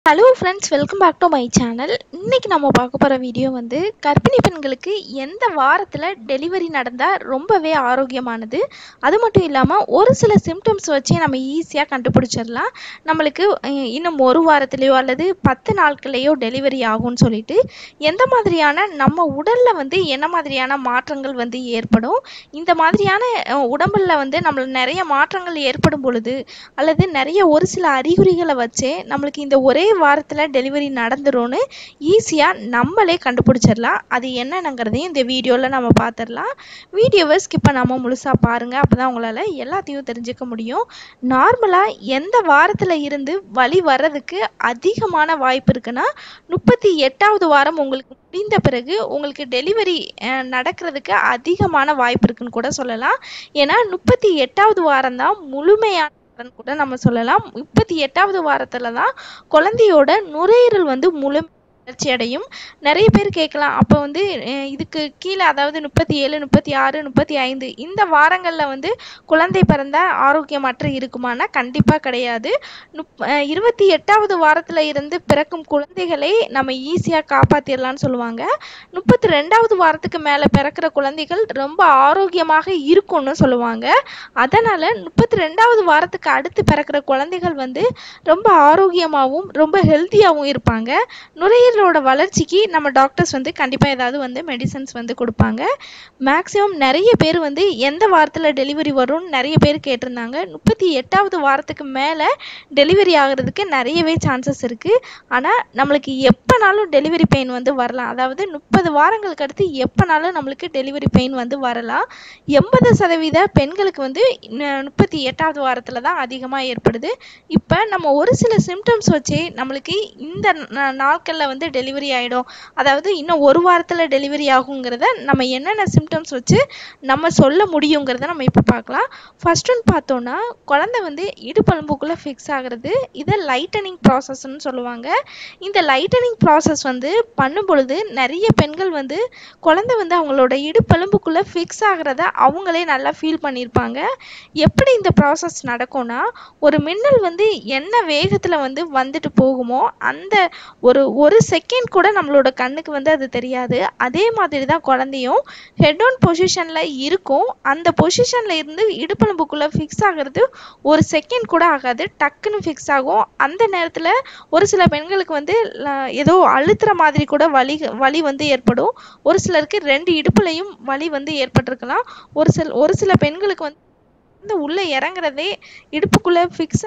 hello friends welcome back to my channel இன்னைக்கு நம்ம பார்க்க போகிற வீடியோ வந்து கர்ப்பிணி பெண்களுக்கு எந்த வாரத்தில் டெலிவரி நடந்தால் ரொம்பவே ஆரோக்கியமானது அது மட்டும் இல்லாமல் ஒரு சில சிம்டம்ஸ் வச்சே நம்ம ஈஸியாக கண்டுபிடிச்சிடலாம் நம்மளுக்கு அஹ், இன்னும் ஒரு வாரத்துலேயோ அல்லது பத்து நாட்கள்லேயோ டெலிவரி ஆகும்னு சொல்லிட்டு எந்த மாதிரியான நம்ம உடலில் வந்து என்ன மாதிரியான மாற்றங்கள் வந்து ஏற்படும் இந்த மாதிரியான அஹ், உடம்புல வந்து நம்மளுக்கு நிறைய மாற்றங்கள் ஏற்படும் பொழுது அல்லது நிறைய ஒரு சில அறிகுறிகளை வச்சே நம்மளுக்கு இந்த ஒரே வாரத்தில் டெலிவரி நடந்துரும்னு ஈஸியாக நம்மளே கண்டுபிடிச்சிடலாம் அது என்னென்னங்கிறதையும் இந்த வீடியோவில் நம்ம பார்த்துடலாம் வீடியோவை ஸ்கிப் பண்ணாமல் முழுசாக பாருங்கள் அப்போ தான் உங்களால் எல்லாத்தையும் தெரிஞ்சுக்க முடியும் நார்மலாக எந்த வாரத்தில் இருந்து வலி வர்றதுக்கு அதிகமான வாய்ப்பு இருக்குன்னா முப்பத்தி எட்டாவது வாரம் உங்களுக்கு முடிந்த பிறகு உங்களுக்கு டெலிவரி நடக்கிறதுக்கு அதிகமான வாய்ப்பு இருக்குன்னு கூட சொல்லலாம் ஏன்னா முப்பத்தி எட்டாவது வாரம் தான் முழுமையான வாரம்னு கூட நம்ம சொல்லலாம் முப்பத்தி எட்டாவது வாரத்துல தான் குழந்தையோட நுரையீரல் வந்து முழு வளர்ச்சி அடையும் நிறைய பேர் கேட்கலாம் அப்போ வந்து அஹ், இதுக்கு கீழே அதாவது முப்பத்தி ஏழு முப்பத்தி ஆறு முப்பத்தி ஐந்து இந்த வாரங்களில் வந்து குழந்தை பிறந்தா ஆரோக்கியமற்று இருக்குமானா கண்டிப்பாக கிடையாது நுப் அஹ், இருபத்தி எட்டாவது வாரத்தில் இருந்து பிறக்கும் குழந்தைகளை நம்ம ஈஸியாக காப்பாற்றிடலாம்னு சொல்லுவாங்க முப்பத்தி ரெண்டாவது வாரத்துக்கு மேலே பிறக்கிற குழந்தைகள் ரொம்ப ஆரோக்கியமாக இருக்கும்னு சொல்லுவாங்க அதனால் முப்பத்தி ரெண்டாவது வாரத்துக்கு அடுத்து பிறக்கிற குழந்தைகள் வந்து ரொம்ப ஆரோக்கியமாகவும் ரொம்ப ஹெல்த்தியாகவும் இருப்பாங்க நுரையீரலோட வளர்ச்சிக்கு நம்ம டாக்டர்ஸ் வந்து கண்டிப்பாக ஏதாவது வந்து மெடிசன்ஸ் வந்து கொடுப்பாங்க மேக்ஸிமம் நிறைய பேர் வந்து எந்த வாரத்தில் டெலிவரி வரும்னு நிறைய பேர் கேட்டிருந்தாங்க முப்பத்தி எட்டாவது வாரத்துக்கு மேலே டெலிவரி ஆகிறதுக்கு நிறையவே சான்சஸ் இருக்குது ஆனால் நம்மளுக்கு எப்போனாலும் டெலிவரி பெயின் வந்து வரலாம் அதாவது முப்பது வாரங்களுக்கு அடுத்து எப்போனாலும் நம்மளுக்கு டெலிவரி பெயின் வந்து வரலாம் எண்பது சதவீத பெண்களுக்கு வந்து முப்பத்தி எட்டாவது வாரத்தில் தான் அதிகமாக ஏற்படுது இப்போ நம்ம ஒரு சில சிம்டம்ஸ் வச்சே நம்மளுக்கு இந்த நாட்களில் வந்து டெலிவரி ஆகிடும் அதாவது இன்னும் ஒரு வாரத்தில் டெலிவரி ஆகுங்கிறத நம்ம என்னென்ன சிம்டம்ஸ் வச்சு நம்ம சொல்ல முடியுங்கிறத நம்ம இப்போ பார்க்கலாம் ஃபர்ஸ்ட் ஒன் பார்த்தோன்னா குழந்தை வந்து இடுப்பெலும்புக்குள்ளே ஃபிக்ஸ் ஆகிறது இதை லைட்டனிங் ப்ராசஸ்ன்னு சொல்லுவாங்க இந்த லைட்டனிங் ப்ராசஸ் வந்து பண்ணும் பொழுது நிறைய பெண்கள் வந்து குழந்தை வந்து அவங்களோட இடுப்பெலும்புக்குள்ளே ஃபிக்ஸ் ஆகிறத அவங்களே நல்லா ஃபீல் பண்ணியிருப்பாங்க எப்படி இந்த ப்ராசஸ் நடக்கும்னா ஒரு மின்னல் வந்து என்ன வேகத்தில் வந்து வந்துட்டு போகுமோ அந்த ஒரு ஒரு செகண்ட் கூட நம்மளோட கண்ணுக்கு வந்து அது தெரியாது அதே மாதிரி தான் குழந்தையும் ஹெட் ஆன் பொசிஷனில் இருக்கும் அந்த பொசிஷனில் இருந்து இடுப்பெலும்புக்குள்ளே ஃபிக்ஸ் ஆகிறது ஒரு செகண்ட் கூட ஆகாது டக்குன்னு ஃபிக்ஸ் ஆகும் அந்த நேரத்தில் ஒரு சில பெண்களுக்கு வந்து ல- ஏதோ அழுத்துற மாதிரி கூட வலி வலி வந்து ஏற்படும் ஒரு சிலருக்கு ரெண்டு இடுப்புலையும் வலி வந்து ஏற்பட்டிருக்கலாம் ஒரு சில ஒரு சில பெண்களுக்கு வந்து உள்ளே இறங்குறதே இடுப்புக்குள்ளே ஃபிக்ஸ்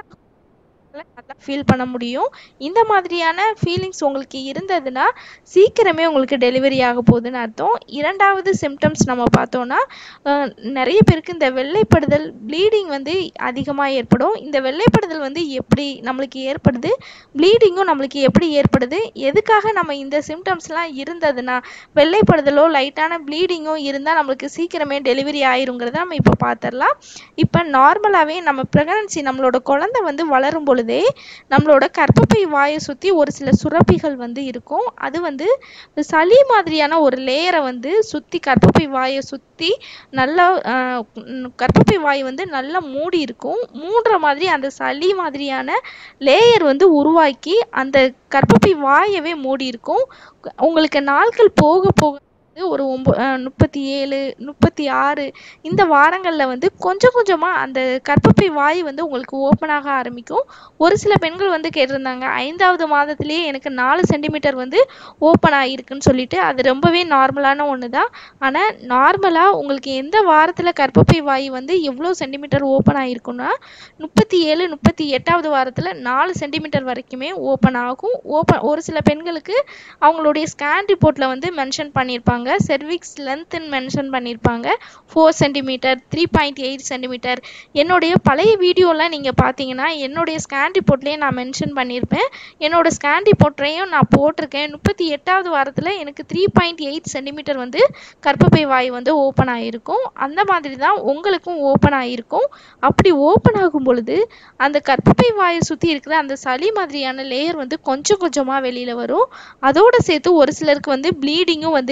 நல்லா ஃபீல் பண்ண முடியும் இந்த மாதிரியான ஃபீலிங்ஸ் உங்களுக்கு இருந்ததுன்னா சீக்கிரமே உங்களுக்கு டெலிவரி ஆக போகுதுன்னு அர்த்தம் இரண்டாவது சிம்டம்ஸ் நம்ம பார்த்தோன்னா அஹ், நிறைய பேருக்கு இந்த வெள்ளைப்படுதல் ப்ளீடிங் வந்து அதிகமாக ஏற்படும் இந்த வெள்ளைப்படுதல் வந்து எப்படி நம்மளுக்கு ஏற்படுது ப்ளீடிங்கும் நம்மளுக்கு எப்படி ஏற்படுது எதுக்காக நம்ம இந்த சிம்டம்ஸ்லாம் இருந்ததுன்னா வெள்ளைப்படுதலோ லைட்டான ப்ளீடிங்கோ இருந்தால் நம்மளுக்கு சீக்கிரமே டெலிவரி ஆயிருங்கிறத நம்ம இப்போ பார்த்துடலாம் இப்போ நார்மலாகவே நம்ம ப்ரெக்னன்சி நம்மளோட குழந்தை வந்து வளரும் பொழுதே நம்மளோட கர்ப்பப்பை வாயை சுற்றி ஒரு சில சுரப்பிகள் வந்து இருக்கும் அது வந்து சளி மாதிரியான ஒரு லேயரை வந்து சுற்றி கர்ப்பப்பை வாயை சுற்றி நல்லா ஆஹ், உம், கர்ப்பப்பை வாய் வந்து நல்லா மூடி இருக்கும் மூடுற மாதிரி அந்த சளி மாதிரியான லேயர் வந்து உருவாக்கி அந்த கர்ப்பப்பை வாயவே மூடி இருக்கும் உங்களுக்கு நாட்கள் போக போக வந்து ஒரு ஒம்போ முப்பத்தி ஏழு முப்பத்தி ஆறு இந்த வாரங்களில் வந்து கொஞ்சம் கொஞ்சமாக அந்த கர்ப்பப்பை வாய் வந்து உங்களுக்கு ஓப்பன் ஆக ஆரம்பிக்கும் ஒரு சில பெண்கள் வந்து கேட்டிருந்தாங்க ஐந்தாவது மாதத்திலேயே எனக்கு நாலு சென்டிமீட்டர் வந்து ஓப்பன் ஆகிருக்குன்னு சொல்லிட்டு அது ரொம்பவே நார்மலான ஒன்று தான் ஆனால் நார்மலாக உங்களுக்கு எந்த வாரத்தில் கர்ப்பப்பை வாய் வந்து எவ்வளோ சென்டிமீட்டர் ஓப்பன் ஆகிருக்குன்னா முப்பத்தி ஏழு முப்பத்தி எட்டாவது வாரத்தில் நாலு சென்டிமீட்டர் வரைக்குமே ஓப்பன் ஆகும் ஓப்பன் ஒரு சில பெண்களுக்கு அவங்களுடைய ஸ்கேன் ரிப்போர்ட்டில் வந்து மென்ஷன் பண்ணியிருப்பாங்க செர்விக்ஸ் லென்த்துன்னு மென்ஷன் பண்ணியிருப்பாங்க four centimetre three point eight centimetre என்னுடைய பழைய வீடியோலாம் நீங்கள் பார்த்தீங்கன்னா என்னுடைய ஸ்கேன் ரிப்போர்ட்லேயே நான் மென்ஷன் பண்ணியிருப்பேன் என்னோட ஸ்கேன் ரிப்போர்ட்டையும் நான் போட்டிருக்கேன் முப்பத்தி எட்டாவது வாரத்தில் எனக்கு த்ரீ பாயிண்ட் எயிட் சென்டிமீட்டர் வந்து கர்ப்பப்பை வாய் வந்து ஓப்பன் ஆகிருக்கும் அந்த மாதிரி தான் உங்களுக்கும் ஓப்பன் ஆகிருக்கும் அப்படி ஓப்பன் ஆகும் பொழுது அந்த கர்ப்பப்பை வாயை சுற்றி இருக்கிற அந்த சளி மாதிரியான லேயர் வந்து கொஞ்சம் கொஞ்சமாக வெளியில் வரும் அதோட சேர்த்து ஒரு சிலருக்கு வந்து ப்ளீடிங்கும் வந்து ஏற்படும்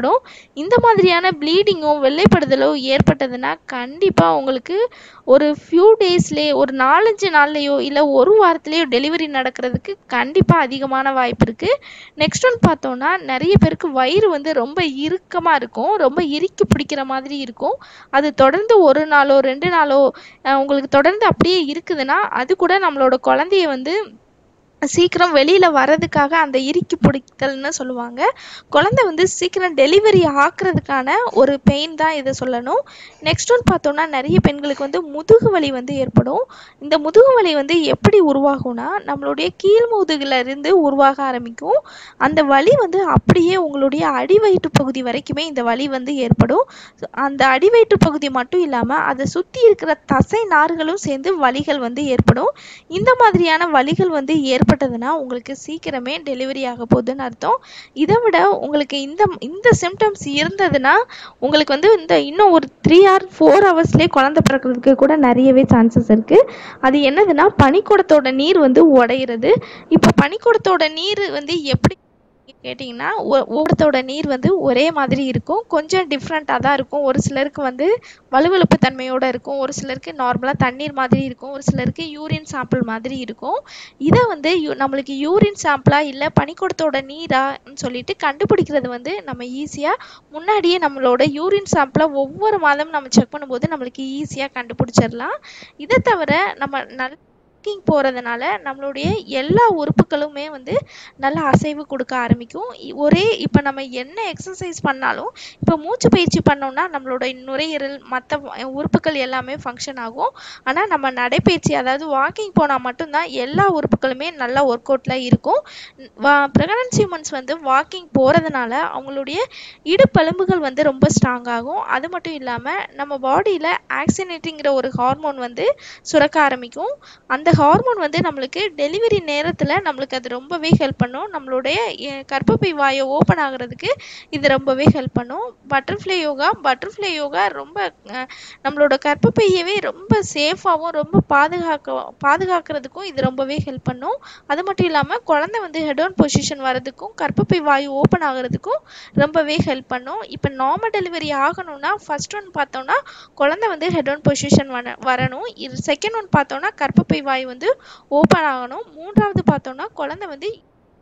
ஏற்படும் இந்த மாதிரியான ப்ளீடிங்கோ வெள்ளைப்படுதலோ ஏற்பட்டதுன்னா கண்டிப்பாக உங்களுக்கு ஒரு ஃபியூ டேஸ்லேயே ஒரு நாலஞ்சு நாள்லையோ இல்லை ஒரு வாரத்துலேயோ டெலிவரி நடக்கிறதுக்கு கண்டிப்பாக அதிகமான வாய்ப்பு இருக்குது நெக்ஸ்ட் ஒன் பார்த்தோன்னா நிறைய பேருக்கு வயிறு வந்து ரொம்ப இறுக்கமாக இருக்கும் ரொம்ப இறுக்கி பிடிக்கிற மாதிரி இருக்கும் அது தொடர்ந்து ஒரு நாளோ ரெண்டு நாளோ அஹ் உங்களுக்கு தொடர்ந்து அப்படியே இருக்குதுன்னா அது கூட நம்மளோட குழந்தைய வந்து சீக்கிரம் வெளியில் வர்றதுக்காக அந்த இறுக்கி பிடித்தல்னு சொல்லுவாங்க குழந்தை வந்து சீக்கிரம் டெலிவரி ஆக்குறதுக்கான ஒரு பெயின் தான் இதை சொல்லணும் நெக்ஸ்ட் ஒன் பார்த்தோம்னா நிறைய பெண்களுக்கு வந்து முதுகு வலி வந்து ஏற்படும் இந்த முதுகு வலி வந்து எப்படி உருவாகும்னா நம்மளுடைய கீழ் முதுகுல இருந்து உருவாக ஆரம்பிக்கும் அந்த வலி வந்து அப்படியே உங்களுடைய அடிவயிற்று பகுதி வரைக்குமே இந்த வலி வந்து ஏற்படும் அந்த அடிவயிற்று பகுதி மட்டும் இல்லாமல் அதை சுற்றி இருக்கிற தசை நார்களும் சேர்ந்து வலிகள் வந்து ஏற்படும் இந்த மாதிரியான வலிகள் வந்து ஏற்பட்டதுன்னா உங்களுக்கு சீக்கிரமே டெலிவரி ஆக போகுதுன்னு அர்த்தம் இதை விட உங்களுக்கு இந்த இந்த சிம்டம்ஸ் இருந்ததுன்னா உங்களுக்கு வந்து இந்த இன்னும் ஒரு த்ரீ ஆர் ஃபோர் ஹவர்ஸ்லேயே குழந்தை பிறக்கிறதுக்கு கூட நிறையவே சான்சஸ் இருக்குது அது என்னதுன்னா பனிக்கூடத்தோட நீர் வந்து உடையிறது இப்போ பனிக்கூடத்தோட நீர் வந்து எப்படி கேட்டிங்கன்னா ஓடத்தோட நீர் வந்து ஒரே மாதிரி இருக்கும் கொஞ்சம் டிஃப்ரெண்ட்டாக தான் இருக்கும் ஒரு சிலருக்கு வந்து வலுவழுப்பு தன்மையோடு இருக்கும் ஒரு சிலருக்கு நார்மலாக தண்ணீர் மாதிரி இருக்கும் ஒரு சிலருக்கு யூரின் சாம்பிள் மாதிரி இருக்கும் இதை வந்து யூ நம்மளுக்கு யூரின் சாம்பிளா இல்லை பனிக்கூடத்தோட நீரான்னு சொல்லிட்டு கண்டுபிடிக்கிறது வந்து நம்ம ஈஸியாக முன்னாடியே நம்மளோட யூரின் சாம்பிளை ஒவ்வொரு மாதம் நம்ம செக் பண்ணும்போது நம்மளுக்கு ஈஸியாக கண்டுபிடிச்சிடலாம் இதை தவிர நம்ம நல் வாக்கிங் போகிறதுனால நம்மளுடைய எல்லா உறுப்புகளுமே வந்து நல்லா அசைவு கொடுக்க ஆரம்பிக்கும் இ- ஒரே இப்போ நம்ம என்ன எக்ஸசைஸ் பண்ணாலும் இப்போ மூச்சு பயிற்சி பண்ணோம்னா நம்மளோட நுரையீரல் மற்ற உறுப்புகள் எல்லாமே ஃபங்க்ஷன் ஆகும் ஆனால் நம்ம நடைப்பயிற்சி அதாவது வாக்கிங் போனால் மட்டும்தான் எல்லா உறுப்புகளுமே நல்லா ஒர்க் அவுட்டில் இருக்கும் ப்ரெக்னன்சி உமன்ஸ் வந்து வாக்கிங் போகிறதுனால அவங்களுடைய இடுப்பெலும்புகள் வந்து ரொம்ப ஸ்ட்ராங் ஆகும் அது மட்டும் இல்லாமல் நம்ம பாடியில் ஆக்சினேட்டிங்கிற ஒரு ஹார்மோன் வந்து சுரக்க ஆரம்பிக்கும் அந்த ஹார்மோன் வந்து நம்மளுக்கு டெலிவரி நேரத்தில் நம்மளுக்கு அது ரொம்பவே ஹெல்ப் பண்ணும் நம்மளுடைய அஹ், கர்ப்பப்பை வாயை ஓப்பன் ஆகுறதுக்கு இது ரொம்பவே ஹெல்ப் பண்ணும் பட்டர்ஃப்ளை யோகா பட்டர்ஃப்ளை யோகா ரொம்ப அஹ், நம்மளோட கர்ப்பப்பையவே ரொம்ப சேஃபாகவும் ரொம்ப பாதுகாக்க பாதுகாக்கிறதுக்கும் இது ரொம்பவே ஹெல்ப் பண்ணும் அது மட்டும் இல்லாமல் குழந்தை வந்து ஹெட் ஆன் பொசிஷன் வரதுக்கும் கர்ப்பப்பை வாயு ஓப்பன் ஆகுறதுக்கும் ரொம்பவே ஹெல்ப் பண்ணும் இப்போ நார்மல் டெலிவரி ஆகணும்னா ஃபர்ஸ்ட் ஒன் பார்த்தோம்னா குழந்தை வந்து ஹெட் ஆன் பொசிஷன் வர வரணும் இது செகண்ட் ஒன் பார்த்தோம்னா கர்ப்பப்பை வாய் வந்து ஓப்பன் ஆகணும் மூன்றாவது பார்த்தோம்னா குழந்தை வந்து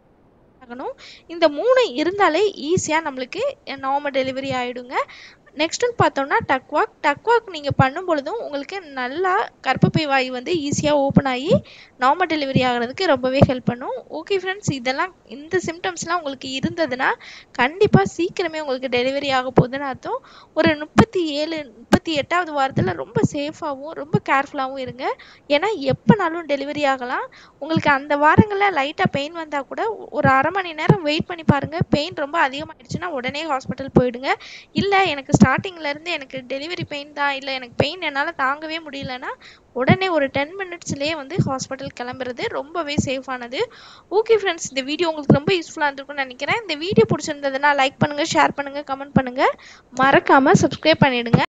ஆகணும் இந்த மூணு இருந்தாலே ஈஸியாக நம்மளுக்கு நார்மல் டெலிவரி ஆகிடுங்க நெக்ஸ்ட் ஒன் பார்த்தோம்னா டக்வாக் டக்வாக் நீங்கள் பண்ணும் பொழுதும் உங்களுக்கு நல்லா கர்ப்பப்பை வாய் வந்து ஈஸியாக ஓப்பன் ஆகி நார்மல் டெலிவரி ஆகிறதுக்கு ரொம்பவே ஹெல்ப் பண்ணும் ஓகே ஃப்ரெண்ட்ஸ் இதெல்லாம் இந்த சிம்டம்ஸ்லாம் உங்களுக்கு இருந்ததுன்னா கண்டிப்பாக சீக்கிரமே உங்களுக்கு டெலிவரி ஆக போகுதுன்னு அர்த்தம் ஒரு முப்பத்தி ஏழு முப்பத்தி எட்டாவது வாரத்தில் ரொம்ப சேஃபாகவும் ரொம்ப கேர்ஃபுல்லாகவும் இருங்க ஏன்னா எப்போனாலும் டெலிவரி ஆகலாம் உங்களுக்கு அந்த வாரங்களில் லைட்டாக பெயின் வந்தால் கூட ஒரு அரை மணி நேரம் வெயிட் பண்ணி பாருங்கள் பெயின் ரொம்ப அதிகமாகிடுச்சுன்னா உடனே ஹாஸ்பிட்டல் போயிடுங்க இல்லை எனக்கு ஸ்டார்டிங்லேருந்து எனக்கு டெலிவரி பெயின் தான் இல்லை எனக்கு பெயின் என்னால் தாங்கவே முடியலன்னா உடனே ஒரு டென் மினிட்ஸ்லேயே வந்து ஹாஸ்பிட்டல் கிளம்புறது ரொம்பவே சேஃபானது ஓகே ஃப்ரெண்ட்ஸ் இந்த வீடியோ உங்களுக்கு ரொம்ப யூஸ்ஃபுல்லாக இருந்திருக்கும்னு நினைக்கிறேன் இந்த வீடியோ பிடிச்சிருந்ததுன்னா லைக் பண்ணுங்கள் ஷேர் பண்ணுங்கள் கமெண்ட் பண்ணுங்கள் மறக்காமல் சப்ஸ்கிரைப் பண்ணிவிடுங்க